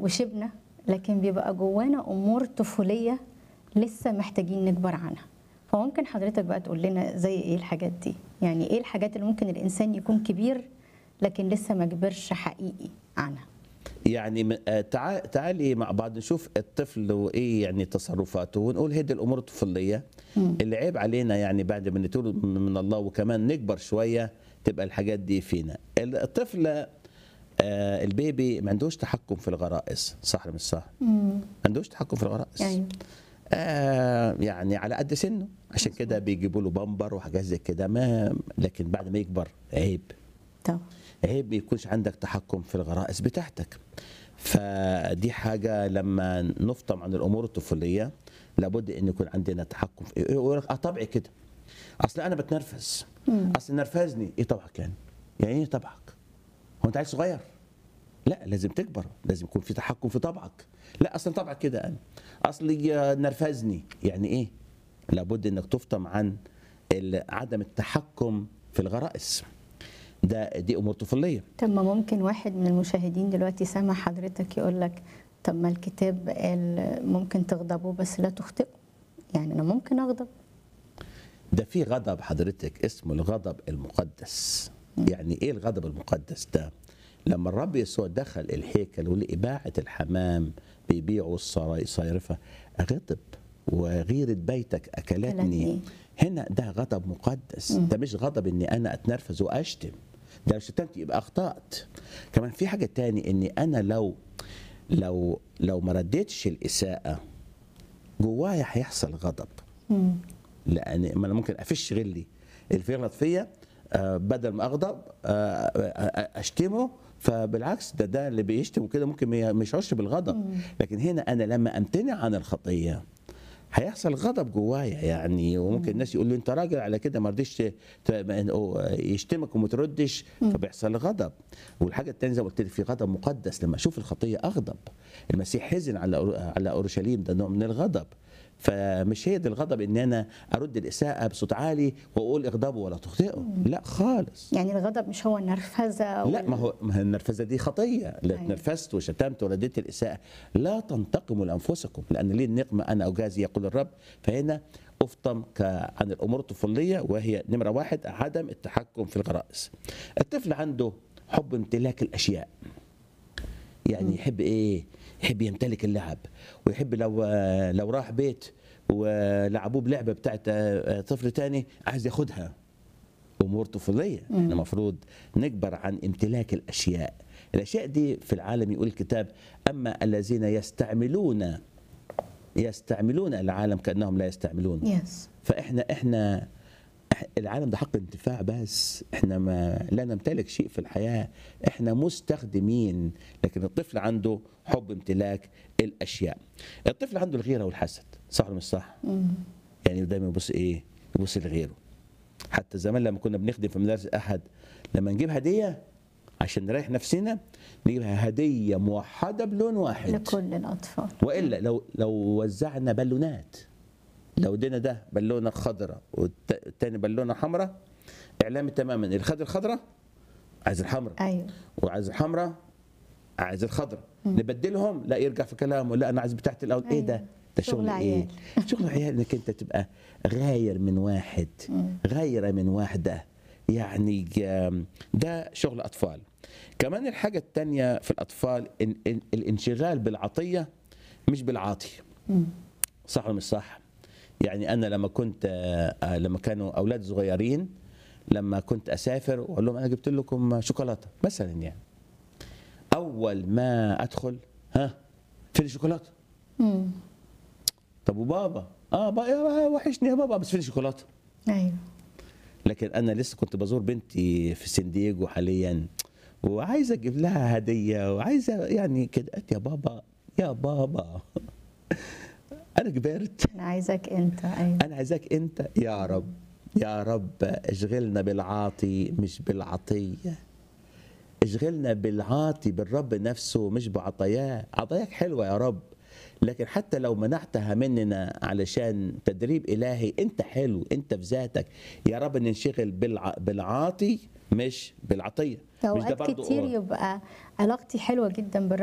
وشبنا لكن بيبقى جوانا امور طفوليه لسه محتاجين نكبر عنها فممكن حضرتك بقى تقول لنا زي ايه الحاجات دي يعني ايه الحاجات اللي ممكن الانسان يكون كبير لكن لسه ما كبرش حقيقي عنها يعني م- آه، تعا- تعالي مع بعض نشوف الطفل وايه يعني تصرفاته ونقول هذه الامور الطفوليه اللي عيب علينا يعني بعد ما نتولد من الله وكمان نكبر شويه تبقى الحاجات دي فينا الطفل آه البيبي ما عندوش تحكم في الغرائز صح ولا مش صح؟ ما عندوش تحكم في الغرائز ايوه آه يعني على قد سنه عشان كده بيجيبوا له بامبر وحاجات زي كده ما لكن بعد ما يكبر عيب طب عيب ما يكونش عندك تحكم في الغرائز بتاعتك فدي حاجة لما نفطم عن الأمور الطفولية لابد أن يكون عندنا تحكم في يقول لك اه طبعي كده أصل أنا بتنرفز أصل نرفزني إيه طبعك يعني؟ يعني إيه طبعك؟ هو أنت عيل صغير؟ لا لازم تكبر لازم يكون في تحكم في طبعك لا اصلا طبعك كده انا اصلي نرفزني يعني ايه لابد انك تفطم عن ال- عدم التحكم في الغرائز ده دي امور طفوليه طب ما ممكن واحد من المشاهدين دلوقتي سامع حضرتك يقول لك طب ما الكتاب قال ممكن تغضبوا بس لا تخطئوا يعني انا ممكن اغضب ده في غضب حضرتك اسمه الغضب المقدس يعني ايه الغضب المقدس ده لما الرب يسوع دخل الهيكل ولقي باعة الحمام بيبيعوا الصيرفة غضب وغيرة بيتك أكلتني أكلتني. هنا ده غضب مقدس ده مش غضب اني انا اتنرفز واشتم ده لو شتمت يبقى اخطات كمان في حاجه تاني اني انا لو لو لو ما رديتش الاساءه جوايا هيحصل غضب مم. لان ما انا ممكن افش غلي اللي يغلط فيا آه، بدل ما اغضب آه، آه، اشتمه فبالعكس ده ده اللي بيشتم كده ممكن ما ما يشعرش بالغضب لكن هنا انا لما امتنع عن الخطيه هيحصل غضب جوايا يعني وممكن الناس يقول لي انت راجل على كده ما رضيش ت- ت- يشتمك وما تردش فبيحصل غضب والحاجه الثانيه زي ما قلت لك في غضب مقدس لما اشوف الخطيه اغضب المسيح حزن على أور- على اورشليم ده نوع من الغضب فمش هي دي الغضب ان انا ارد الاساءه بصوت عالي واقول اغضبوا ولا تخطئوا لا خالص يعني الغضب مش هو النرفزه لا ما هو ما هي النرفزه دي خطيه لا أيوة. نرفزت وشتمت ورديت الاساءه لا تنتقموا لانفسكم لان ليه النقمه انا اجازي يقول الرب فهنا افطم ك- عن الامور الطفوليه وهي نمره واحد عدم التحكم في الغرائز الطفل عنده حب امتلاك الاشياء يعني يحب ايه يحب يمتلك اللعب ويحب لو لو راح بيت ولعبوه بلعبه بتاعت طفل تاني عايز ياخدها امور طفوليه احنا المفروض نكبر عن امتلاك الاشياء الاشياء دي في العالم يقول الكتاب اما الذين يستعملون يستعملون العالم كانهم لا يستعملون يس فاحنا احنا إح- العالم ده حق انتفاع بس احنا ما لا نمتلك شيء في الحياه احنا مستخدمين لكن الطفل عنده حب امتلاك الاشياء الطفل عنده الغيره والحسد صح ولا مش صح يعني دايما يبص ايه يبص لغيره حتى زمان لما كنا بنخدم في مدارس احد لما نجيب هديه عشان نريح نفسنا نجيبها هديه موحده بلون واحد لكل الاطفال والا لو لو وزعنا بالونات لو ادينا ده بالونه خضراء والتاني بالونه حمراء اعلامي تماما اللي خد الخضراء عايز الحمراء ايوه وعايز الحمراء عايز الخضراء نبدلهم لا يرجع في كلامه لا انا عايز بتاعت الاول ايه ده أيوة. ده شغل شغل ايه شغل عيال انك انت تبقى غاير من واحد غايره من واحده يعني آم، ده شغل اطفال كمان الحاجه الثانيه في الاطفال إن إن الانشغال بالعطيه مش بالعاطي صح ولا مش صح يعني انا لما كنت آه، آه، لما كانوا اولاد صغيرين لما كنت اسافر واقول لهم انا جبت لكم شوكولاته مثلا يعني اول ما ادخل ها فين الشوكولاته مم. طب وبابا اه بقى يا وحشني يا بابا بس فين الشوكولاته ايوه لكن انا لسه كنت بزور بنتي في سان دييجو حاليا وعايز اجيب لها هديه وعايزه يعني كده قالت يا بابا يا بابا انا كبرت انا عايزك انت ايوه انا عايزاك انت يا رب يا رب اشغلنا بالعاطي مش بالعطيه اشغلنا بالعاطي بالرب نفسه مش بعطاياه عطاياك حلوه يا رب لكن حتى لو منعتها مننا علشان تدريب الهي انت حلو انت في ذاتك يا رب ننشغل بالع... بالعاطي مش بالعطيه مش ده اوقات برضو كتير يبقى علاقتي حلوه جدا بالرب